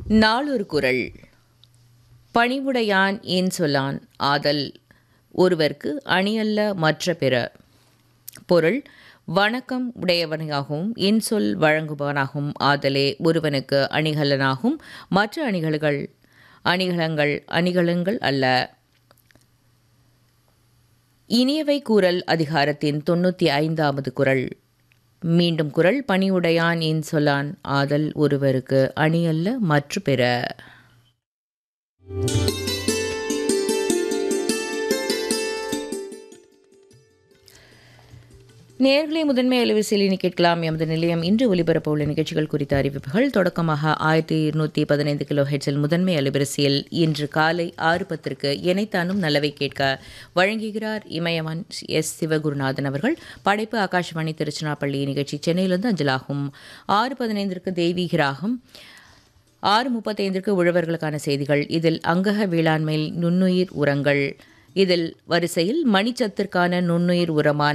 நாளொரு குறள் பணிவுடையான் ஏன் சொல்லான் ஆதல் ஒருவர்க்கு அணியல்ல மற்ற பிற பொருள் வணக்கம் உடையவனாகவும் இன்சொல் வழங்குபவனாகவும் ஆதலே ஒருவனுக்கு அணிகலனாகும் மற்ற அணிகள்கள் அணிகலங்கள் அணிகலங்கள் அல்ல இனியவை கூறல் அதிகாரத்தின் தொண்ணூற்றி ஐந்தாவது குறள் மீண்டும் குறள் பணிவுடையான் ஏன் சொல்லான் ஆதல் ஒருவருக்கு அணியல்ல மற்ற பிற நேர்களை முதன்மை அலைவரிசையில் இனி கேட்கலாம் எமது நிலையம் இன்று ஒலிபரப்ப உள்ள நிகழ்ச்சிகள் குறித்த அறிவிப்புகள் தொடக்கமாக ஆயிரத்தி இருநூற்றி பதினைந்து கிலோ ஹெட்ஸில் முதன்மை அலைவரிசையில் இன்று காலை ஆறு பத்திற்கு இணைத்தானும் நல்லவை கேட்க வழங்குகிறார் இமயவன் எஸ் சிவகுருநாதன் அவர்கள் படைப்பு ஆகாஷவாணி திருச்சிராப்பள்ளி நிகழ்ச்சி சென்னையிலிருந்து அஞ்சலாகும் ஆறு பதினைந்திற்கு தெய்வீகராகும் ஆறு முப்பத்தைந்திற்கு உழவர்களுக்கான செய்திகள் இதில் அங்கக வேளாண்மையில் நுண்ணுயிர் உரங்கள் இதில் வரிசையில் மணிச்சத்திற்கான நுண்ணுயிர் உரமான